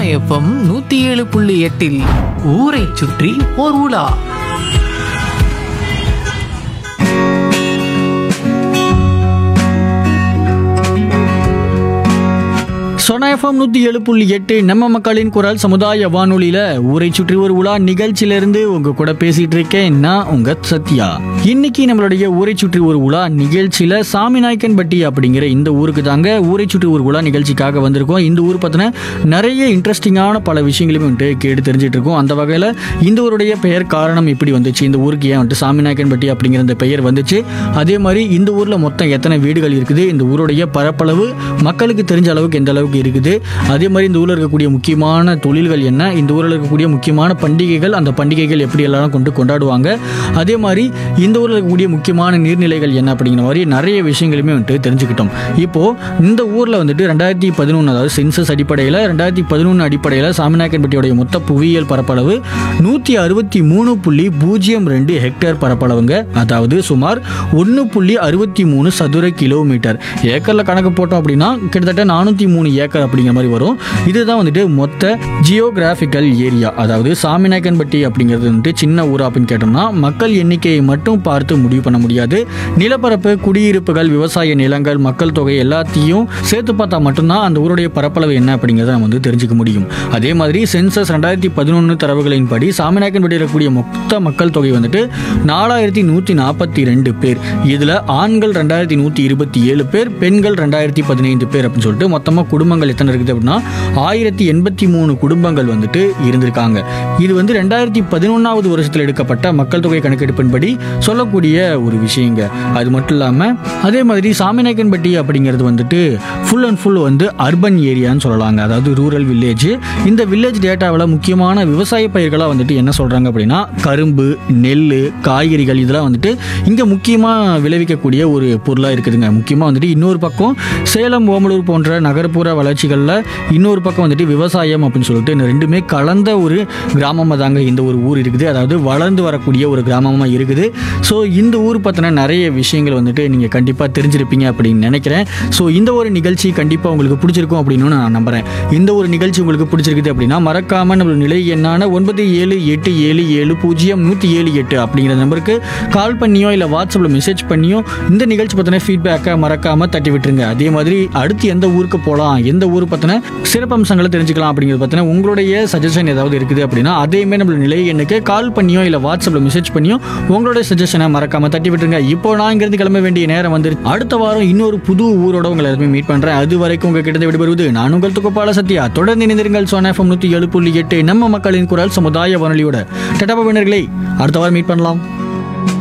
FM நூத்தி ஏழு புள்ளி எட்டில் ஊரை சுற்றி ஓர் உலா சொன எஃப்எம் நூற்றி ஏழு புள்ளி எட்டு நம்ம மக்களின் குரல் சமுதாய வானொலியில் ஊரை சுற்றி ஒரு உலா நிகழ்ச்சியிலிருந்து உங்க கூட பேசிட்டு இருக்கேன் நான் உங்க சத்யா இன்னைக்கு நம்மளுடைய ஊரை சுற்றி ஒரு உலா நிகழ்ச்சியில் சாமிநாயக்கன்பட்டி அப்படிங்கிற இந்த ஊருக்கு தாங்க ஊரை சுற்றி ஒரு உலா நிகழ்ச்சிக்காக வந்திருக்கோம் இந்த ஊர் பார்த்தினா நிறைய இன்ட்ரெஸ்டிங்கான பல விஷயங்களுமே வந்துட்டு கேட்டு தெரிஞ்சிட்டு இருக்கோம் அந்த வகையில் இந்த ஊருடைய பெயர் காரணம் இப்படி வந்துச்சு இந்த ஊருக்கு ஏன் வந்துட்டு சாமிநாயக்கன்பட்டி அப்படிங்கிற இந்த பெயர் வந்துச்சு அதே மாதிரி இந்த ஊரில் மொத்தம் எத்தனை வீடுகள் இருக்குது இந்த ஊருடைய பரப்பளவு மக்களுக்கு தெரிஞ்ச அளவுக்கு எந்த அளவுக்கு இருக்குது அதே மாதிரி இந்த ஊரில் இருக்கக்கூடிய முக்கியமான தொழில்கள் என்ன இந்த ஊரில் இருக்கக்கூடிய முக்கியமான பண்டிகைகள் அந்த பண்டிகைகள் எப்படி எல்லாரும் கொண்டு கொண்டாடுவாங்க அதே மாதிரி இந்த ஊரில் இருக்கக்கூடிய முக்கியமான நீர்நிலைகள் என்ன அப்படிங்கிற மாதிரி நிறைய விஷயங்களுமே வந்துட்டு தெரிஞ்சுக்கிட்டோம் இப்போ இந்த ஊரில் வந்துட்டு ரெண்டாயிரத்தி பதினொன்று அதாவது சென்சஸ் அடிப்படையில் ரெண்டாயிரத்தி பதினொன்று அடிப்படையில் சாமிநாயக்கன்பட்டியோடைய மொத்த புவியியல் பரப்பளவு நூற்றி அறுபத்தி மூணு புள்ளி பூஜ்ஜியம் ரெண்டு ஹெக்டேர் பரப்பளவுங்க அதாவது சுமார் ஒன்று புள்ளி அறுபத்தி மூணு சதுர கிலோமீட்டர் ஏக்கரில் கணக்கு போட்டோம் அப்படின்னா கிட்டத்தட்ட நானூற்றி மூணு ஏக்கர் அப்படிங்கிற மாதிரி வரும் இதுதான் வந்துட்டு மொத்த ஜியோகிராஃபிக்கல் ஏரியா அதாவது சாமிநாயக்கன்பட்டி அப்படிங்கிறது வந்துட்டு சின்ன ஊரா அப்படின்னு கேட்டோம்னா மக்கள் எண்ணிக்கையை மட்டும் பார்த்து முடிவு பண்ண முடியாது நிலப்பரப்பு குடியிருப்புகள் விவசாய நிலங்கள் மக்கள் தொகை எல்லாத்தையும் சேர்த்து பார்த்தா மட்டும்தான் அந்த ஊருடைய பரப்பளவு என்ன அப்படிங்கிறத நம்ம வந்து தெரிஞ்சுக்க முடியும் அதே மாதிரி சென்சஸ் ரெண்டாயிரத்தி பதினொன்று தரவுகளின்படி சாமிநாயக்கன்பட்டி இருக்கக்கூடிய மொத்த மக்கள் தொகை வந்துட்டு நாலாயிரத்தி நூற்றி நாற்பத்தி ரெண்டு பேர் இதில் ஆண்கள் ரெண்டாயிரத்தி நூற்றி இருபத்தி ஏழு பேர் பெண்கள் ரெண்டாயிரத்தி பதினைந்து பேர் அப்படின்னு சொல்லிட்டு மொத்தமாக குடும்பங்கள் எத்தனை இருக்குது அப்படின்னா ஆயிரத்தி எண்பத்தி மூணு குடும்பங்கள் வந்துட்டு இருந்திருக்காங்க இது வந்து ரெண்டாயிரத்தி பதினொன்றாவது வருஷத்தில் எடுக்கப்பட்ட மக்கள் தொகை கணக்கெடுப்பின்படி சொல்லக்கூடிய ஒரு விஷயங்க அது மட்டும் இல்லாமல் அதே மாதிரி சாமிநாயக்கன்பட்டி அப்படிங்கிறது வந்துட்டு ஃபுல் அண்ட் ஃபுல் வந்து அர்பன் ஏரியான்னு சொல்லலாங்க அதாவது ரூரல் வில்லேஜ் இந்த வில்லேஜ் டேட்டாவில் முக்கியமான விவசாய பயிர்களாக வந்துட்டு என்ன சொல்கிறாங்க அப்படின்னா கரும்பு நெல் காய்கறிகள் இதெல்லாம் வந்துட்டு இங்கே முக்கியமாக விளைவிக்கக்கூடிய ஒரு பொருளாக இருக்குதுங்க முக்கியமாக வந்துட்டு இன்னொரு பக்கம் சேலம் ஓமலூர் போன்ற நகர்ப்புற வளர்ச்சிகளில் இன்னொரு பக்கம் வந்துட்டு விவசாயம் அப்படின்னு சொல்லிட்டு இந்த ரெண்டுமே கலந்த ஒரு கிராமமாக தாங்க இந்த ஒரு ஊர் இருக்குது அதாவது வளர்ந்து வரக்கூடிய ஒரு கிராமமாக இருக்குது ஸோ இந்த ஊர் பற்றின நிறைய விஷயங்கள் வந்துட்டு நீங்கள் கண்டிப்பாக தெரிஞ்சிருப்பீங்க அப்படின்னு நினைக்கிறேன் ஸோ இந்த ஒரு நிகழ்ச்சி கண்டிப்பாக உங்களுக்கு பிடிச்சிருக்கும் அப்படின்னு நான் நம்புகிறேன் இந்த ஒரு நிகழ்ச்சி உங்களுக்கு பிடிச்சிருக்குது அப்படின்னா மறக்காமல் நம்ம நிலை எண்ணான ஒன்பது ஏழு எட்டு ஏழு ஏழு பூஜ்ஜியம் நூற்றி ஏழு எட்டு அப்படிங்கிற நம்பருக்கு கால் பண்ணியோ இல்லை வாட்ஸ்அப்பில் மெசேஜ் பண்ணியோ இந்த நிகழ்ச்சி பற்றின ஃபீட்பேக்கை மறக்காமல் தட்டி விட்டுருங்க அதே மாதிரி அடுத்து எந்த ஊருக்கு போகலாம் எந்த ஊர் பற்றின சிறப்பம்சங்களை தெரிஞ்சுக்கலாம் அப்படிங்கிறது பற்றின உங்களுடைய சஜஷன் ஏதாவது இருக்குது அப்படின்னா அதேமே நம்மளோட நிலை எண்ணுக்கு கால் பண்ணியோ இல்லை வாட்ஸ்அப்பில் மெசேஜ் பண்ணியோ உங்களுடைய சஜஷனை மறக்காமல் தட்டி விட்டுருங்க இப்போ நான் இங்கிருந்து கிளம்ப வேண்டிய நேரம் வந்து அடுத்த வாரம் இன்னொரு புது ஊரோட உங்களை எல்லாருமே மீட் பண்ணுறேன் அது வரைக்கும் உங்ககிட்ட விடுபடுவது நான் உங்கள் துக்கப்பால சத்யா தொடர்ந்து இணைந்திருங்கள் சோனா எஃப்எம் நூற்றி ஏழு புள்ளி எட்டு நம்ம மக்களின் குரல் சமுதாய வானொலியோட டட்டா பின்னர்களே அடுத்த வாரம் மீட் பண்ணலாம்